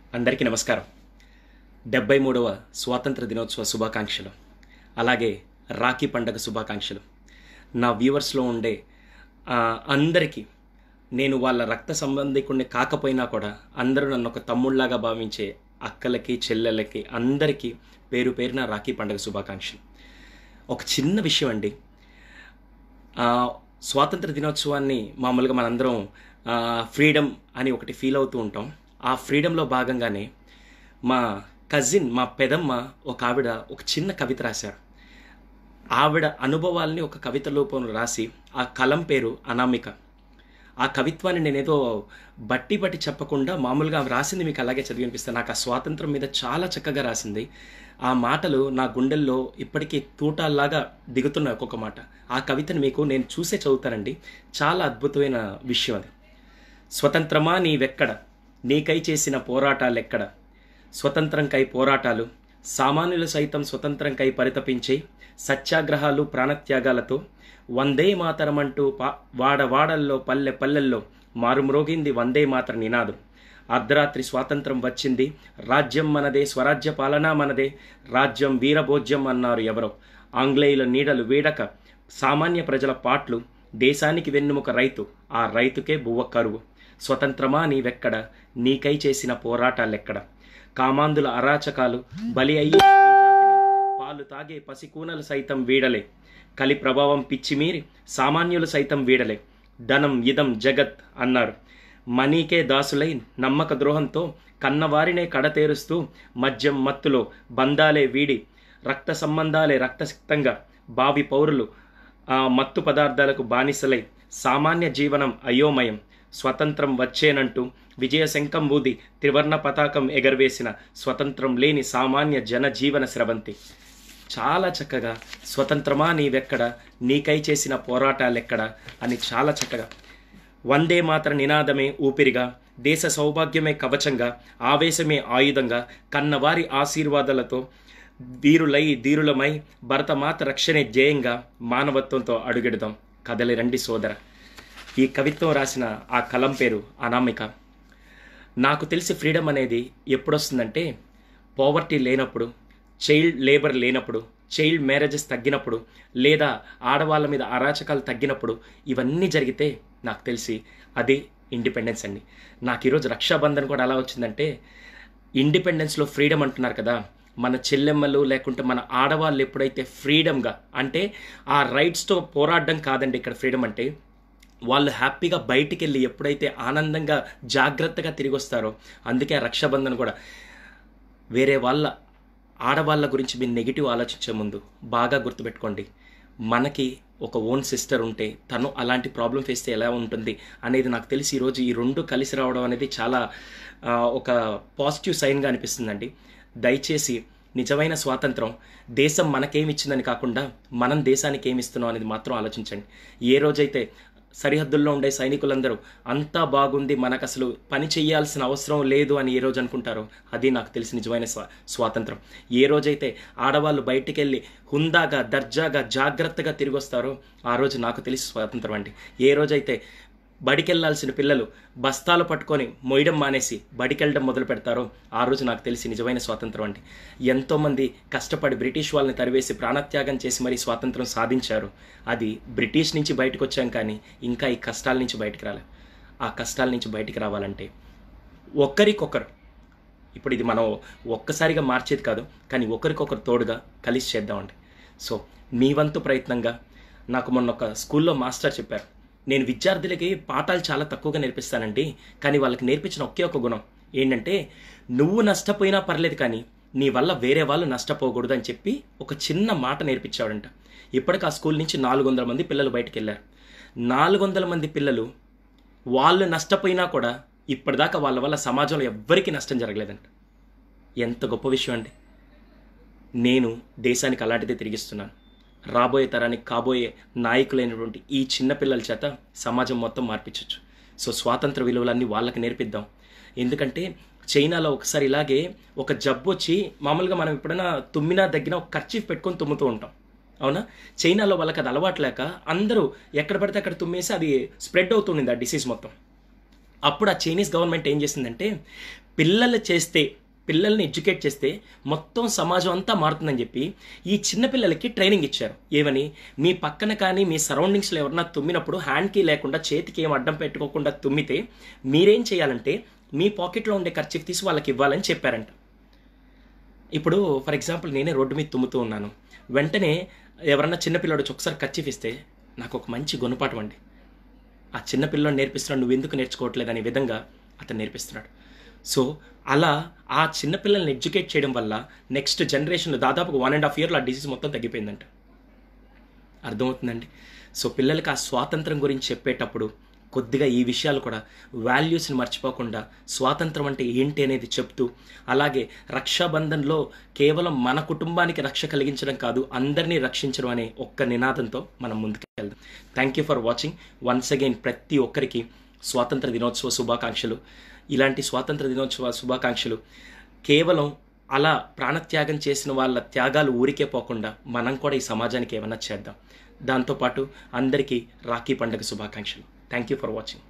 అందరికీ నమస్కారం డెబ్బై మూడవ స్వాతంత్ర దినోత్సవ శుభాకాంక్షలు అలాగే రాఖీ పండగ శుభాకాంక్షలు నా వ్యూవర్స్లో ఉండే ఆ, అందరికీ నేను వాళ్ళ రక్త సంబంధికుడిని కాకపోయినా కూడా అందరూ నన్ను ఒక తమ్ముళ్లాగా భావించే అక్కలకి చెల్లెలకి అందరికీ పేరు పేరున రాఖీ పండగ శుభాకాంక్షలు ఒక చిన్న విషయం అండి ఆ, స్వాతంత్ర దినోత్సవాన్ని మామూలుగా మనందరం ఫ్రీడమ్ అని ఒకటి ఫీల్ అవుతూ ఉంటాం ఆ ఫ్రీడంలో భాగంగానే మా కజిన్ మా పెదమ్మ ఒక ఆవిడ ఒక చిన్న కవిత రాశారు ఆవిడ అనుభవాల్ని ఒక కవిత రూపంలో రాసి ఆ కలం పేరు అనామిక ఆ కవిత్వాన్ని నేనేదో బట్టి బట్టి చెప్పకుండా మామూలుగా ఆమె రాసింది మీకు అలాగే చదివి వినిపిస్తాను నాకు ఆ స్వాతంత్రం మీద చాలా చక్కగా రాసింది ఆ మాటలు నా గుండెల్లో ఇప్పటికీ తూటాల్లాగా దిగుతున్నాయి ఒక్కొక్క మాట ఆ కవితను మీకు నేను చూసే చదువుతానండి చాలా అద్భుతమైన విషయం అది స్వతంత్రమా నీవెక్కడ నీకై చేసిన పోరాటాలెక్కడ స్వతంత్రంకై పోరాటాలు సామాన్యులు సైతం స్వతంత్రంకై పరితపించే సత్యాగ్రహాలు ప్రాణత్యాగాలతో వందే మాతరమంటూ పా వాడవాడల్లో పల్లె పల్లెల్లో మారుమ్రోగింది వందే మాతర నినాదం అర్ధరాత్రి స్వాతంత్రం వచ్చింది రాజ్యం మనదే స్వరాజ్య పాలన మనదే రాజ్యం వీరభోజ్యం అన్నారు ఎవరో ఆంగ్లేయుల నీడలు వీడక సామాన్య ప్రజల పాట్లు దేశానికి వెన్నుముక రైతు ఆ రైతుకే బువ్వ కరువు స్వతంత్రమా నీవెక్కడ నీకై చేసిన పోరాటాలెక్కడ కామాందుల అరాచకాలు బలి అయ్యి స్త్రీ జాతిని పాలు తాగే పసికూనలు సైతం వీడలే కలి ప్రభావం పిచ్చిమీరి సామాన్యులు సైతం వీడలే ధనం ఇదం జగత్ అన్నారు మనీకే దాసులై నమ్మక ద్రోహంతో కన్నవారినే కడతేరుస్తూ మద్యం మత్తులో బంధాలే వీడి రక్త సంబంధాలే రక్తసిక్తంగా భావి పౌరులు ఆ మత్తు పదార్థాలకు బానిసలై సామాన్య జీవనం అయోమయం స్వతంత్రం వచ్చేనంటూ విజయ శంఖం బూది త్రివర్ణ పతాకం ఎగరవేసిన స్వతంత్రం లేని సామాన్య జనజీవన స్రవంతి చాలా చక్కగా స్వతంత్రమా నీవెక్కడ నీకై చేసిన పోరాటాలెక్కడ అని చాలా చక్కగా వందే మాత్ర నినాదమే ఊపిరిగా దేశ సౌభాగ్యమే కవచంగా ఆవేశమే ఆయుధంగా కన్నవారి ఆశీర్వాదాలతో వీరులై ధీరులమై భరతమాత రక్షణే ధ్యేయంగా మానవత్వంతో అడుగెడదాం కదలి రండి సోదర ఈ కవిత్వం రాసిన ఆ కలం పేరు అనామిక నాకు తెలిసి ఫ్రీడమ్ అనేది ఎప్పుడొస్తుందంటే పోవర్టీ లేనప్పుడు చైల్డ్ లేబర్ లేనప్పుడు చైల్డ్ మ్యారేజెస్ తగ్గినప్పుడు లేదా ఆడవాళ్ళ మీద అరాచకాలు తగ్గినప్పుడు ఇవన్నీ జరిగితే నాకు తెలిసి అది ఇండిపెండెన్స్ అండి నాకు ఈరోజు రక్షాబంధన్ కూడా ఎలా వచ్చిందంటే ఇండిపెండెన్స్లో ఫ్రీడమ్ అంటున్నారు కదా మన చెల్లెమ్మలు లేకుంటే మన ఆడవాళ్ళు ఎప్పుడైతే ఫ్రీడమ్గా అంటే ఆ రైట్స్తో పోరాడడం కాదండి ఇక్కడ ఫ్రీడమ్ అంటే వాళ్ళు హ్యాపీగా బయటికి వెళ్ళి ఎప్పుడైతే ఆనందంగా జాగ్రత్తగా తిరిగి వస్తారో అందుకే ఆ రక్షాబంధన్ కూడా వేరే వాళ్ళ ఆడవాళ్ళ గురించి మీరు నెగిటివ్ ఆలోచించే ముందు బాగా గుర్తుపెట్టుకోండి మనకి ఒక ఓన్ సిస్టర్ ఉంటే తను అలాంటి ప్రాబ్లం ఫేస్ చేస్తే ఎలా ఉంటుంది అనేది నాకు తెలిసి ఈరోజు ఈ రెండు కలిసి రావడం అనేది చాలా ఆ, ఒక పాజిటివ్ సైన్గా అనిపిస్తుందండి దయచేసి నిజమైన స్వాతంత్రం దేశం మనకేమిచ్చిందని కాకుండా మనం దేశానికి ఏమి ఇస్తున్నాం అనేది మాత్రం ఆలోచించండి ఏ రోజైతే సరిహద్దుల్లో ఉండే సైనికులందరూ అంతా బాగుంది మనకు అసలు పని చేయాల్సిన అవసరం లేదు అని ఏ రోజు అనుకుంటారో అది నాకు తెలిసి నిజమైన స్వా స్వాతంత్రం ఏ రోజైతే ఆడవాళ్ళు బయటికి వెళ్ళి హుందాగా దర్జాగా జాగ్రత్తగా తిరిగి వస్తారో ఆ రోజు నాకు తెలిసి స్వాతంత్రం అండి ఏ రోజైతే బడికెళ్లాల్సిన పిల్లలు బస్తాలు పట్టుకొని మొయ్యడం మానేసి బడికెళ్ళడం మొదలు పెడతారో ఆ రోజు నాకు తెలిసి నిజమైన స్వాతంత్రం అండి ఎంతోమంది కష్టపడి బ్రిటిష్ వాళ్ళని తరివేసి ప్రాణత్యాగం చేసి మరీ స్వాతంత్రం సాధించారు అది బ్రిటిష్ నుంచి బయటకు వచ్చాం కానీ ఇంకా ఈ కష్టాల నుంచి బయటకు రాలేదు ఆ కష్టాల నుంచి బయటికి రావాలంటే ఒక్కరికొకరు ఇప్పుడు ఇది మనం ఒక్కసారిగా మార్చేది కాదు కానీ ఒకరికొకరు తోడుగా కలిసి చేద్దామండి సో మీ వంతు ప్రయత్నంగా నాకు మొన్న ఒక స్కూల్లో మాస్టర్ చెప్పారు నేను విద్యార్థులకి పాఠాలు చాలా తక్కువగా నేర్పిస్తానండి కానీ వాళ్ళకి నేర్పించిన ఒకే ఒక గుణం ఏంటంటే నువ్వు నష్టపోయినా పర్లేదు కానీ నీ వల్ల వేరే వాళ్ళు నష్టపోకూడదు అని చెప్పి ఒక చిన్న మాట నేర్పించాడంట ఇప్పటికి ఆ స్కూల్ నుంచి నాలుగు వందల మంది పిల్లలు బయటికి వెళ్ళారు నాలుగు వందల మంది పిల్లలు వాళ్ళు నష్టపోయినా కూడా ఇప్పటిదాకా వాళ్ళ వల్ల సమాజంలో ఎవ్వరికీ నష్టం జరగలేదంట ఎంత గొప్ప విషయం అండి నేను దేశానికి అలాంటిదే తిరిగిస్తున్నాను రాబోయే తరానికి కాబోయే నాయకులైనటువంటి ఈ చిన్న పిల్లల చేత సమాజం మొత్తం మార్పించవచ్చు సో స్వాతంత్ర విలువలన్నీ వాళ్ళకి నేర్పిద్దాం ఎందుకంటే చైనాలో ఒకసారి ఇలాగే ఒక జబ్బు వచ్చి మామూలుగా మనం ఎప్పుడైనా తుమ్మినా దగ్గర ఒక ఖర్చీఫ్ పెట్టుకొని తుమ్ముతూ ఉంటాం అవునా చైనాలో వాళ్ళకి అది అలవాటు లేక అందరూ ఎక్కడ పడితే అక్కడ తుమ్మేసి అది స్ప్రెడ్ అవుతుండింది ఆ డిసీజ్ మొత్తం అప్పుడు ఆ చైనీస్ గవర్నమెంట్ ఏం చేసిందంటే పిల్లలు చేస్తే పిల్లల్ని ఎడ్యుకేట్ చేస్తే మొత్తం సమాజం అంతా మారుతుందని చెప్పి ఈ చిన్న పిల్లలకి ట్రైనింగ్ ఇచ్చారు ఏమని మీ పక్కన కానీ మీ సరౌండింగ్స్లో ఎవరన్నా తుమ్మినప్పుడు హ్యాండ్కి లేకుండా చేతికి ఏం అడ్డం పెట్టుకోకుండా తుమ్మితే మీరేం చేయాలంటే మీ పాకెట్లో ఉండే ఖర్చుకి తీసి వాళ్ళకి ఇవ్వాలని చెప్పారంట ఇప్పుడు ఫర్ ఎగ్జాంపుల్ నేనే రోడ్డు మీద తుమ్ముతూ ఉన్నాను వెంటనే ఎవరన్నా చిన్నపిల్లాడు వచ్చి ఒకసారి ఖర్చు ఇస్తే నాకు ఒక మంచి గుణపాఠం అండి ఆ చిన్న పిల్లని నేర్పిస్తున్నాడు నువ్వు ఎందుకు నేర్చుకోవట్లేదు అనే విధంగా అతను నేర్పిస్తున్నాడు సో అలా ఆ చిన్న పిల్లల్ని ఎడ్యుకేట్ చేయడం వల్ల నెక్స్ట్ జనరేషన్ దాదాపు వన్ అండ్ హాఫ్ ఇయర్లో ఆ డిసీజ్ మొత్తం తగ్గిపోయిందంట అర్థమవుతుందండి సో పిల్లలకి ఆ స్వాతంత్రం గురించి చెప్పేటప్పుడు కొద్దిగా ఈ విషయాలు కూడా వాల్యూస్ని మర్చిపోకుండా స్వాతంత్రం అంటే ఏంటి అనేది చెప్తూ అలాగే రక్షాబంధన్లో కేవలం మన కుటుంబానికి రక్ష కలిగించడం కాదు అందరినీ రక్షించడం అనే ఒక్క నినాదంతో మనం ముందుకు వెళ్దాం thank you for watching once again ప్రతి ఒక్కరికి స్వాతంత్ర దినోత్సవ శుభాకాంక్షలు ఇలాంటి స్వాతంత్ర దినోత్సవ శుభాకాంక్షలు కేవలం అలా ప్రాణత్యాగం చేసిన వాళ్ళ త్యాగాలు ఊరికే పోకుండా మనం కూడా ఈ సమాజానికి ఏమైనా చేద్దాం దాంతోపాటు అందరికీ రాఖీ పండుగ శుభాకాంక్షలు థ్యాంక్ యూ ఫర్ వాచింగ్